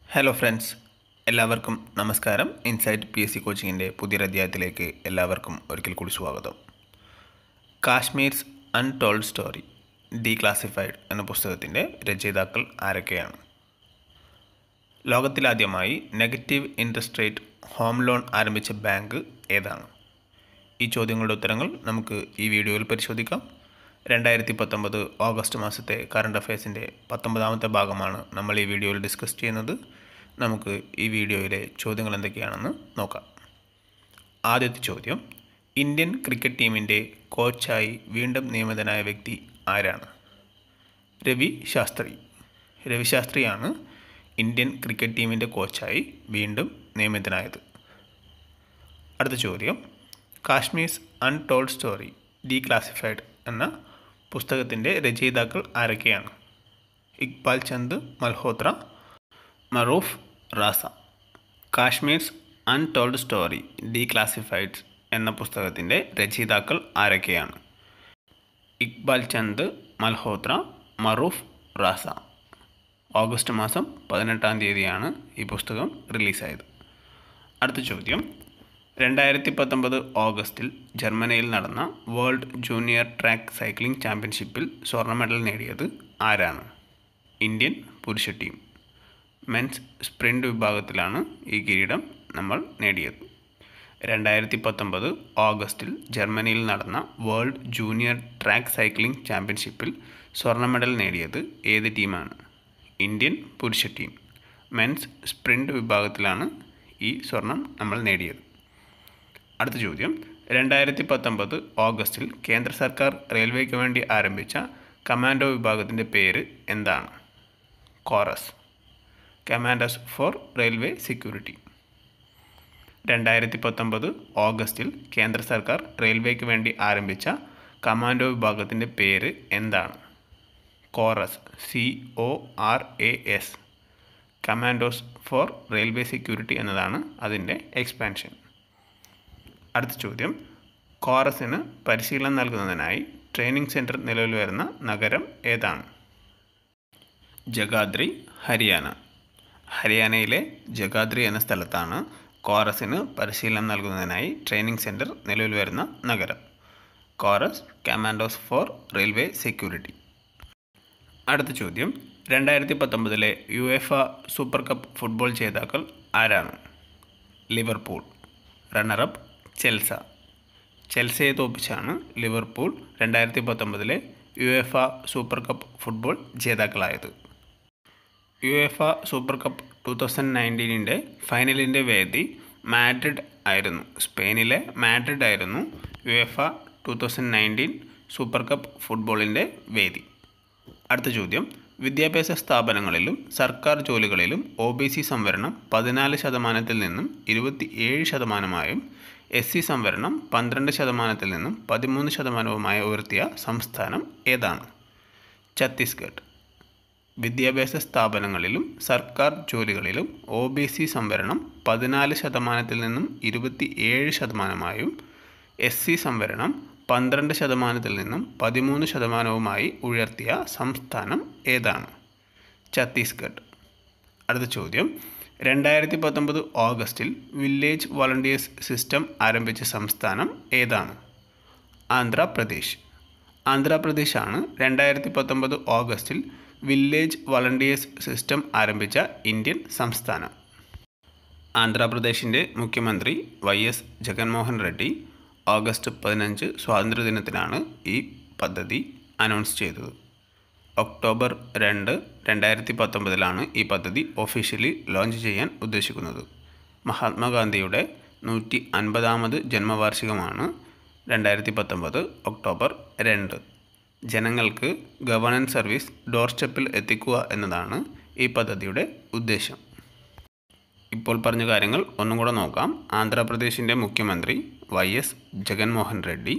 hello friends എല്ലാവർക്കും നമസ്കാരം insight P S C കോച്ചിങ്ങിൻ്റെ പുതിയൊരു അധ്യായത്തിലേക്ക് എല്ലാവർക്കും ഒരിക്കൽ കൂടി സ്വാഗതം കാശ്മീർസ് അൺടോൾഡ് സ്റ്റോറി ഡീക്ലാസിഫൈഡ് എന്ന പുസ്തകത്തിൻ്റെ രചയിതാക്കൾ ആരൊക്കെയാണ് ലോകത്തിലാദ്യമായി negative interest rate home loan ആരംഭിച്ച ബാങ്ക് ഏതാണ് ഈ ചോദ്യങ്ങളുടെ ഉത്തരങ്ങൾ നമുക്ക് ഈ വീഡിയോയിൽ പരിശോധിക്കാം രണ്ടായിരത്തി പത്തൊമ്പത് ഓഗസ്റ്റ് മാസത്തെ കറണ്ട് അഫയേഴ്സിൻ്റെ പത്തൊമ്പതാമത്തെ ഭാഗമാണ് നമ്മൾ ഈ വീഡിയോയിൽ ഡിസ്കസ് ചെയ്യുന്നത് നമുക്ക് ഈ വീഡിയോയിലെ ചോദ്യങ്ങൾ എന്തൊക്കെയാണെന്ന് നോക്കാം ആദ്യത്തെ ചോദ്യം ഇന്ത്യൻ ക്രിക്കറ്റ് ടീമിൻ്റെ കോച്ചായി വീണ്ടും നിയമിതനായ വ്യക്തി ആരാണ് രവി ശാസ്ത്രി രവി ശാസ്ത്രിയാണ് ഇന്ത്യൻ ക്രിക്കറ്റ് ടീമിൻ്റെ കോച്ചായി വീണ്ടും നിയമിതനായത് അടുത്ത ചോദ്യം കാശ്മീർസ് അൺടോൾഡ് സ്റ്റോറി ഡീക്ലാസിഫൈഡ് എന്ന പുസ്തകത്തിൻ്റെ രചയിതാക്കൾ ആരൊക്കെയാണ് Iqbal Chand Malhotra Maroof Raza Kashmir's untold story declassified എന്ന പുസ്തകത്തിൻ്റെ രചയിതാക്കൾ ആരൊക്കെയാണ് ഇക്ബാൽ ചന്ദ് മൽഹോത്ര മറൂഫ് റാസ ഓഗസ്റ്റ് മാസം പതിനെട്ടാം തീയതിയാണ് ഈ പുസ്തകം റിലീസായത് അടുത്ത ചോദ്യം രണ്ടായിരത്തി പത്തൊമ്പത് ഓഗസ്റ്റിൽ ജർമ്മനിയിൽ നടന്ന വേൾഡ് ജൂനിയർ ട്രാക്ക് സൈക്ലിംഗ് ചാമ്പ്യൻഷിപ്പിൽ സ്വർണ്ണ മെഡൽ നേടിയത് ആരാണ് ഇന്ത്യൻ പുരുഷ ടീം മെൻസ് സ്പ്രിൻ്റ് വിഭാഗത്തിലാണ് ഈ കിരീടം നമ്മൾ നേടിയത് രണ്ടായിരത്തി പത്തൊമ്പത് ഓഗസ്റ്റിൽ ജർമ്മനിയിൽ നടന്ന വേൾഡ് ജൂനിയർ ട്രാക്ക് സൈക്ലിംഗ് ചാമ്പ്യൻഷിപ്പിൽ സ്വർണ്ണ മെഡൽ നേടിയത് ഏത് ടീമാണ് ഇന്ത്യൻ പുരുഷ ടീം മെൻസ് സ്പ്രിൻ്റ് വിഭാഗത്തിലാണ് ഈ സ്വർണം നമ്മൾ നേടിയത് അടുത്ത ചോദ്യം രണ്ടായിരത്തി പത്തൊമ്പത് ഓഗസ്റ്റിൽ കേന്ദ്ര സർക്കാർ റെയിൽവേക്ക് വേണ്ടി ആരംഭിച്ച കമാൻഡോ വിഭാഗത്തിൻ്റെ പേര് എന്താണ് CORAS commandos for railway security രണ്ടായിരത്തി പത്തൊമ്പത് ഓഗസ്റ്റിൽ കേന്ദ്ര സർക്കാർ റെയിൽവേക്ക് വേണ്ടി ആരംഭിച്ച കമാൻഡോ വിഭാഗത്തിൻ്റെ പേര് എന്താണ് CORAS C O R A S commandos for railway security എന്നതാണ് അതിൻ്റെ എക്സ്പാൻഷൻ അടുത്ത ചോദ്യം കോറസിന് പരിശീലനം നൽകുന്നതിനായി ട്രെയിനിങ് സെൻറ്റർ നിലവിൽ വരുന്ന നഗരം ഏതാണ് ജഗാദ്രി ഹരിയാന ഹരിയാനയിലെ ജഗാദ്രി എന്ന സ്ഥലത്താണ് കോറസിന് പരിശീലനം നൽകുന്നതിനായി ട്രെയിനിങ് സെൻറ്റർ നിലവിൽ വരുന്ന നഗരം CORAS commandos for railway security അടുത്ത ചോദ്യം രണ്ടായിരത്തി പത്തൊമ്പതിലെ UEFA super cup football ജേതാക്കൾ ആരാണ് ലിവർപൂൾ റണ്ണറപ്പ് ചെൽസ ചെൽസയെ തോപ്പിച്ചാണ് ലിവർപൂൾ രണ്ടായിരത്തി പത്തൊമ്പതിലെ UEFA super cup football ജേതാക്കളായത് UEFA super cup two thousand നയൻറ്റീനിൻ്റെ ഫൈനലിൻ്റെ വേദി മാഡ്രിഡ് ആയിരുന്നു സ്പെയിനിലെ മാഡ്രിഡ് ആയിരുന്നു UEFA two thousand nineteen super cup ഫുട്ബോളിൻ്റെ വേദി അടുത്ത ചോദ്യം വിദ്യാഭ്യാസ സ്ഥാപനങ്ങളിലും സർക്കാർ ജോലികളിലും ഒ ബി സി സംവരണം പതിനാല് ശതമാനത്തിൽ നിന്നും ഇരുപത്തി ഏഴ് ശതമാനമായും എസ് സി സംവരണം പന്ത്രണ്ട് ശതമാനത്തിൽ നിന്നും പതിമൂന്ന് ശതമാനവുമായി ഉയർത്തിയ സംസ്ഥാനം ഏതാണ് ഛത്തീസ്ഗഡ് വിദ്യാഭ്യാസ സ്ഥാപനങ്ങളിലും സർക്കാർ ജോലികളിലും ഒ ബി സി സംവരണം പതിനാല് ശതമാനത്തിൽ നിന്നും ഇരുപത്തി ഏഴ് ശതമാനമായും എസ് സി സംവരണം പന്ത്രണ്ട് ശതമാനത്തിൽ നിന്നും പതിമൂന്ന് ശതമാനവുമായി ഉയർത്തിയ സംസ്ഥാനം ഏതാണ് ഛത്തീസ്ഗഡ് അടുത്ത ചോദ്യം രണ്ടായിരത്തി പത്തൊമ്പത് ഓഗസ്റ്റിൽ വില്ലേജ് വോളണ്ടിയേഴ്സ് സിസ്റ്റം ആരംഭിച്ച സംസ്ഥാനം ഏതാണ് ആന്ധ്രാപ്രദേശ് ആന്ധ്രാപ്രദേശാണ് രണ്ടായിരത്തി പത്തൊമ്പത് ഓഗസ്റ്റിൽ വില്ലേജ് വോളണ്ടിയേഴ്സ് സിസ്റ്റം ആരംഭിച്ച ഇന്ത്യൻ സംസ്ഥാനം ആന്ധ്രാപ്രദേശിൻ്റെ മുഖ്യമന്ത്രി Y S Jaganmohan Reddy August പതിനഞ്ച് സ്വാതന്ത്ര്യദിനത്തിനാണ് ഈ പദ്ധതി അനൗൺസ് ചെയ്തത് ഒക്ടോബർ രണ്ട് രണ്ടായിരത്തി പത്തൊമ്പതിലാണ് ഈ പദ്ധതി ഒഫീഷ്യലി ലോഞ്ച് ചെയ്യാൻ ഉദ്ദേശിക്കുന്നത് മഹാത്മാഗാന്ധിയുടെ നൂറ്റി അൻപതാമത് ജന്മവാർഷികമാണ് രണ്ടായിരത്തി പത്തൊമ്പത് ഒക്ടോബർ രണ്ട് ജനങ്ങൾക്ക് ഗവർണൻസ് സർവീസ് ഡോർ സ്റ്റെപ്പിൽ എത്തിക്കുക എന്നതാണ് ഈ പദ്ധതിയുടെ ഉദ്ദേശം ഇപ്പോൾ പറഞ്ഞ കാര്യങ്ങൾ ഒന്നും കൂടെ നോക്കാം ആന്ധ്രാപ്രദേശിൻ്റെ മുഖ്യമന്ത്രി Y S Jaganmohan Reddy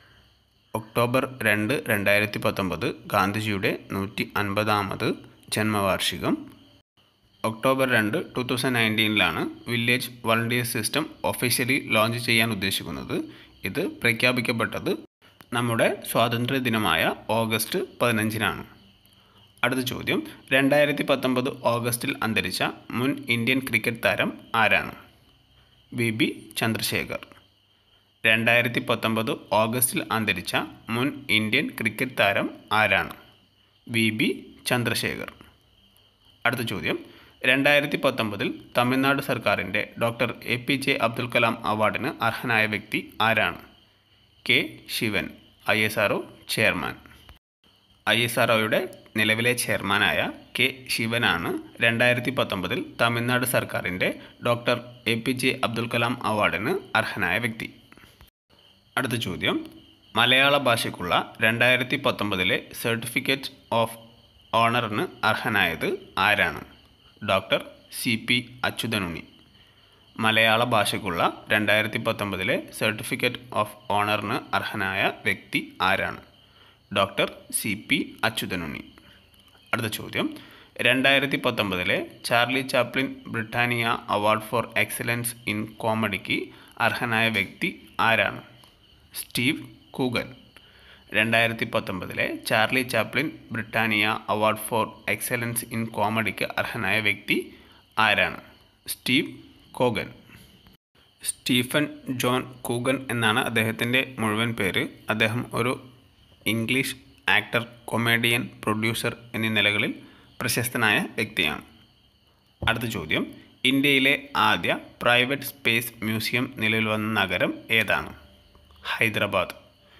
October രണ്ട് രണ്ടായിരത്തി പത്തൊമ്പത് ഗാന്ധിജിയുടെ നൂറ്റി അൻപതാമത് ജന്മവാർഷികം ഒക്ടോബർ രണ്ട് ടു തൗസൻഡ് നയൻറ്റീനിലാണ് village volunteer system officially launch ചെയ്യാൻ ഉദ്ദേശിക്കുന്നത് ഇത് പ്രഖ്യാപിക്കപ്പെട്ടത് നമ്മുടെ സ്വാതന്ത്ര്യ ദിനമായ ഓഗസ്റ്റ് പതിനഞ്ചിനാണ് അടുത്ത ചോദ്യം രണ്ടായിരത്തി പത്തൊമ്പത് ഓഗസ്റ്റിൽ അന്തരിച്ച മുൻ ഇന്ത്യൻ ക്രിക്കറ്റ് താരം ആരാണ് വി ബി ചന്ദ്രശേഖർ രണ്ടായിരത്തി പത്തൊമ്പത് ഓഗസ്റ്റിൽ അന്തരിച്ച മുൻ ഇന്ത്യൻ ക്രിക്കറ്റ് താരം ആരാണ് വി ബി ചന്ദ്രശേഖർ അടുത്ത ചോദ്യം രണ്ടായിരത്തി പത്തൊമ്പതിൽ തമിഴ്നാട് സർക്കാരിൻ്റെ doctor A P J Abdul Kalam അവാർഡിന് അർഹനായ വ്യക്തി ആരാണ് K Sivan I S R chairman I S R നിലവിലെ ചെയർമാനായ കെ ശിവനാണ് രണ്ടായിരത്തി പത്തൊമ്പതിൽ തമിഴ്നാട് സർക്കാരിൻ്റെ doctor A P J Abdul Kalam അവാർഡിന് അർഹനായ വ്യക്തി അടുത്ത ചോദ്യം മലയാള ഭാഷയ്ക്കുള്ള രണ്ടായിരത്തി പത്തൊമ്പതിലെ സർട്ടിഫിക്കറ്റ് ഓഫ് ഓണറിന് അർഹനായത് ആരാണ് ഡോക്ടർ സി പി അച്യുതനുണ്ണി മലയാള ഭാഷയ്ക്കുള്ള രണ്ടായിരത്തി പത്തൊമ്പതിലെ സർട്ടിഫിക്കറ്റ് ഓഫ് ഓണറിന് അർഹനായ വ്യക്തി ആരാണ് ഡോക്ടർ സി പി അച്യുതനുണ്ണി അടുത്ത ചോദ്യം രണ്ടായിരത്തി പത്തൊമ്പതിലെ Charlie Chaplin Britannia award for excellence in കോമഡിക്ക് അർഹനായ വ്യക്തി ആരാണ് സ്റ്റീവ് കൂഗൻ രണ്ടായിരത്തി പത്തൊമ്പതിലെ Charlie Chaplin Britannia award for excellence in കോമഡിക്ക് അർഹനായ വ്യക്തി ആരാണ് Steve Coogan Stephen John Coogan എന്നാണ് അദ്ദേഹത്തിൻ്റെ മുഴുവൻ പേര് അദ്ദേഹം ഒരു ഇംഗ്ലീഷ് ആക്ടർ കൊമേഡിയൻ പ്രൊഡ്യൂസർ എന്നീ നിലകളിൽ പ്രശസ്തനായ വ്യക്തിയാണ് അടുത്ത ചോദ്യം ഇന്ത്യയിലെ ആദ്യ പ്രൈവറ്റ് സ്പേസ് മ്യൂസിയം നിലവിൽ വന്ന നഗരം ഏതാണ് ഹൈദരാബാദ്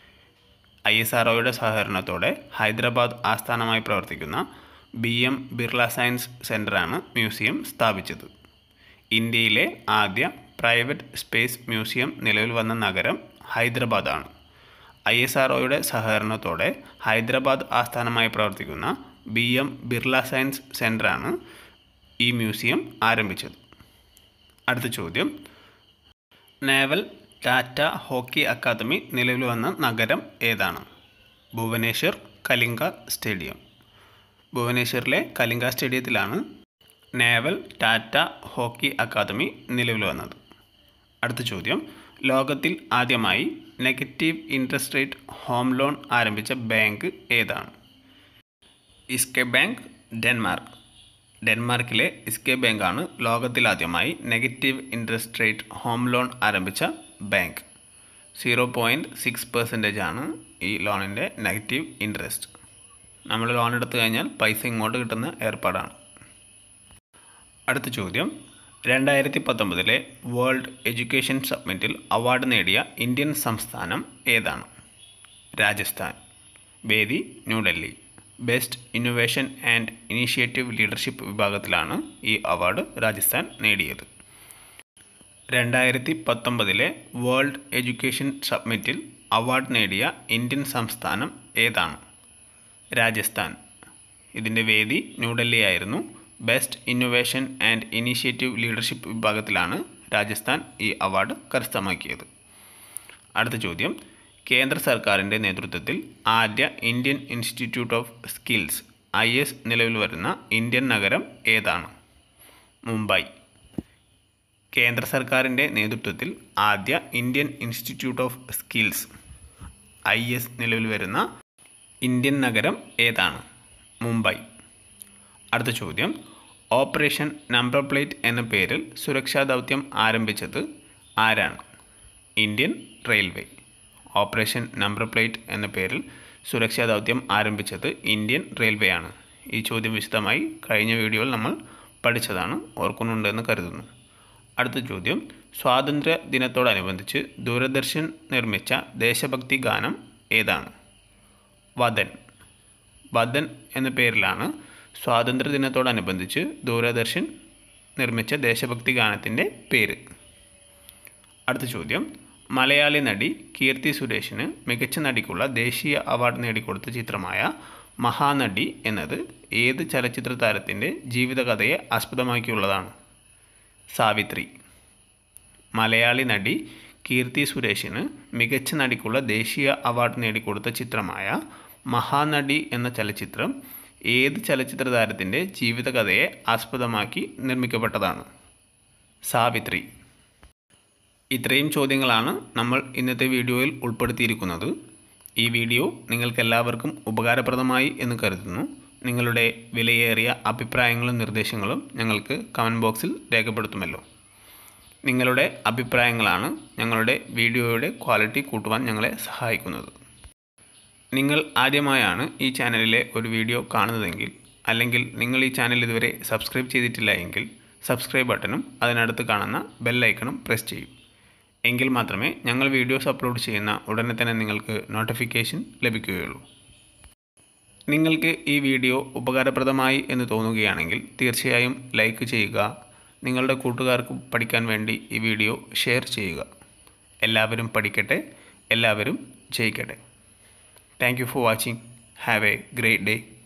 ഐ എസ് ആർ സഹകരണത്തോടെ ഹൈദരാബാദ് ആസ്ഥാനമായി പ്രവർത്തിക്കുന്ന ബി എം ബിർള സയൻസ് സെൻ്ററാണ് മ്യൂസിയം സ്ഥാപിച്ചത് ഇന്ത്യയിലെ ആദ്യ പ്രൈവറ്റ് സ്പേസ് മ്യൂസിയം നിലവിൽ വന്ന നഗരം ഹൈദരാബാദാണ് ഐ എസ് ആർ സഹകരണത്തോടെ ഹൈദരാബാദ് ആസ്ഥാനമായി പ്രവർത്തിക്കുന്ന ബി എം ബിർള സയൻസ് സെൻ്ററാണ് ഈ മ്യൂസിയം ആരംഭിച്ചത് അടുത്ത ചോദ്യം നേവൽ ടാറ്റ ഹോക്കി അക്കാദമി നിലവിൽ വന്ന നഗരം ഏതാണ് ഭുവനേശ്വർ കലിംഗ സ്റ്റേഡിയം ഭുവനേശ്വറിലെ കലിംഗ സ്റ്റേഡിയത്തിലാണ് നേവൽ ടാറ്റ ഹോക്കി അക്കാദമി നിലവിൽ വന്നത് അടുത്ത ചോദ്യം ലോകത്തിൽ ആദ്യമായി negative interest rate home loan ആരംഭിച്ച ബാങ്ക് ഏതാണ് ഇസ്കെ ബാങ്ക് ഡെൻമാർക്ക് ഡെൻമാർക്കിലെ ഇസ്കെ ബാങ്കാണ് ലോകത്തിലാദ്യമായി negative interest rate home loan ആരംഭിച്ച bank zero point six percentage ആണ് ഈ ലോണിൻ്റെ നെഗറ്റീവ് ഇൻട്രസ്റ്റ് നമ്മൾ ലോൺ എടുത്തു കഴിഞ്ഞാൽ പൈസ ഇങ്ങോട്ട് കിട്ടുന്ന ഏർപ്പാടാണ് അടുത്ത ചോദ്യം രണ്ടായിരത്തി പത്തൊമ്പതിലെ വേൾഡ് എഡ്യൂക്കേഷൻ സബ്മിറ്റിൽ അവാർഡ് നേടിയ ഇന്ത്യൻ സംസ്ഥാനം ഏതാണ് രാജസ്ഥാൻ വേദി New Delhi best innovation and initiative leadership വിഭാഗത്തിലാണ് ഈ അവാർഡ് രാജസ്ഥാൻ നേടിയത് രണ്ടായിരത്തി പത്തൊമ്പതിലെ വേൾഡ് എഡ്യൂക്കേഷൻ സബ്മിറ്റിൽ അവാർഡ് നേടിയ ഇന്ത്യൻ സംസ്ഥാനം ഏതാണ് രാജസ്ഥാൻ ഇതിൻ്റെ വേദി ന്യൂഡൽഹി ആയിരുന്നു best innovation and initiative leadership വിഭാഗത്തിലാണ് രാജസ്ഥാൻ ഈ അവാർഡ് കരസ്ഥമാക്കിയത് അടുത്ത ചോദ്യം കേന്ദ്ര സർക്കാരിൻ്റെ നേതൃത്വത്തിൽ ആദ്യ Indian institute of skills I S നിലവിൽ വരുന്ന ഇന്ത്യൻ നഗരം ഏതാണ് മുംബൈ കേന്ദ്ര സർക്കാരിൻ്റെ നേതൃത്വത്തിൽ ആദ്യ Indian institute of skills I S നിലവിൽ വരുന്ന ഇന്ത്യൻ നഗരം ഏതാണ് മുംബൈ അടുത്ത ചോദ്യം ഓപ്പറേഷൻ നമ്പർ പ്ലേറ്റ് എന്ന പേരിൽ സുരക്ഷാ ദൗത്യം ആരംഭിച്ചത് ആരാണ് Indian railway operation number plate എന്ന പേരിൽ സുരക്ഷാ ദൗത്യം ആരംഭിച്ചത് ഇന്ത്യൻ റെയിൽവേ ആണ് ഈ ചോദ്യം വിശദമായി കഴിഞ്ഞ വീഡിയോയിൽ നമ്മൾ പഠിച്ചതാണ് ഓർക്കുന്നുണ്ടെന്ന് കരുതുന്നു അടുത്ത ചോദ്യം സ്വാതന്ത്ര്യ ദിനത്തോടനുബന്ധിച്ച് ദൂരദർശൻ നിർമ്മിച്ച ദേശഭക്തി ഗാനം ഏതാണ് വദൻ വദൻ എന്ന പേരിലാണ് സ്വാതന്ത്ര്യ ദിനത്തോടനുബന്ധിച്ച് ദൂരദർശൻ നിർമ്മിച്ച ദേശഭക്തി ഗാനത്തിൻ്റെ പേര് അടുത്ത ചോദ്യം മലയാളി നടി കീർത്തി സുരേഷിന് മികച്ച നടിക്കുള്ള ദേശീയ അവാർഡ് നേടിക്കൊടുത്ത ചിത്രമായ മഹാനടി എന്നത് ഏത് ചലച്ചിത്ര താരത്തിൻ്റെ ജീവിതകഥയെ ആസ്പദമാക്കിയുള്ളതാണ് സാവിത്രി മലയാളി നടി കീർത്തി സുരേഷിന് മികച്ച നടിക്കുള്ള ദേശീയ അവാർഡ് നേടിക്കൊടുത്ത ചിത്രമായ മഹാനടി എന്ന ചലച്ചിത്രം ഏത് ചലച്ചിത്ര താരത്തിൻ്റെ ജീവിതകഥയെ ആസ്പദമാക്കി നിർമ്മിക്കപ്പെട്ടതാണ് സാവിത്രി ഇത്രയും ചോദ്യങ്ങളാണ് നമ്മൾ ഇന്നത്തെ വീഡിയോയിൽ ഉൾപ്പെടുത്തിയിരിക്കുന്നത് ഈ വീഡിയോ നിങ്ങൾക്കെല്ലാവർക്കും ഉപകാരപ്രദമായി എന്ന് കരുതുന്നു നിങ്ങളുടെ വിലയേറിയ അഭിപ്രായങ്ങളും നിർദ്ദേശങ്ങളും ഞങ്ങൾക്ക് കമൻറ്റ് ബോക്സിൽ രേഖപ്പെടുത്തുമല്ലോ നിങ്ങളുടെ അഭിപ്രായങ്ങളാണ് ഞങ്ങളുടെ വീഡിയോയുടെ ക്വാളിറ്റി കൂട്ടുവാൻ ഞങ്ങളെ സഹായിക്കുന്നത് നിങ്ങൾ ആദ്യമായാണ് ഈ ചാനലിലെ ഒരു വീഡിയോ കാണുന്നതെങ്കിൽ അല്ലെങ്കിൽ നിങ്ങൾ ഈ ചാനൽ ഇതുവരെ സബ്സ്ക്രൈബ് ചെയ്തിട്ടില്ല എങ്കിൽ സബ്സ്ക്രൈബ് ബട്ടണും അതിനടുത്ത് കാണുന്ന ബെല്ലൈക്കണും പ്രസ് ചെയ്യും എങ്കിൽ മാത്രമേ ഞങ്ങൾ വീഡിയോസ് അപ്ലോഡ് ചെയ്യുന്ന ഉടനെ തന്നെ നിങ്ങൾക്ക് നോട്ടിഫിക്കേഷൻ ലഭിക്കുകയുള്ളൂ നിങ്ങൾക്ക് ഈ വീഡിയോ ഉപകാരപ്രദമായി എന്ന് തോന്നുകയാണെങ്കിൽ തീർച്ചയായും ലൈക്ക് ചെയ്യുക നിങ്ങളുടെ കൂട്ടുകാർക്ക് പഠിക്കാൻ വേണ്ടി ഈ വീഡിയോ ഷെയർ ചെയ്യുക എല്ലാവരും പഠിക്കട്ടെ എല്ലാവരും ജയിക്കട്ടെ thank you for watching have a great day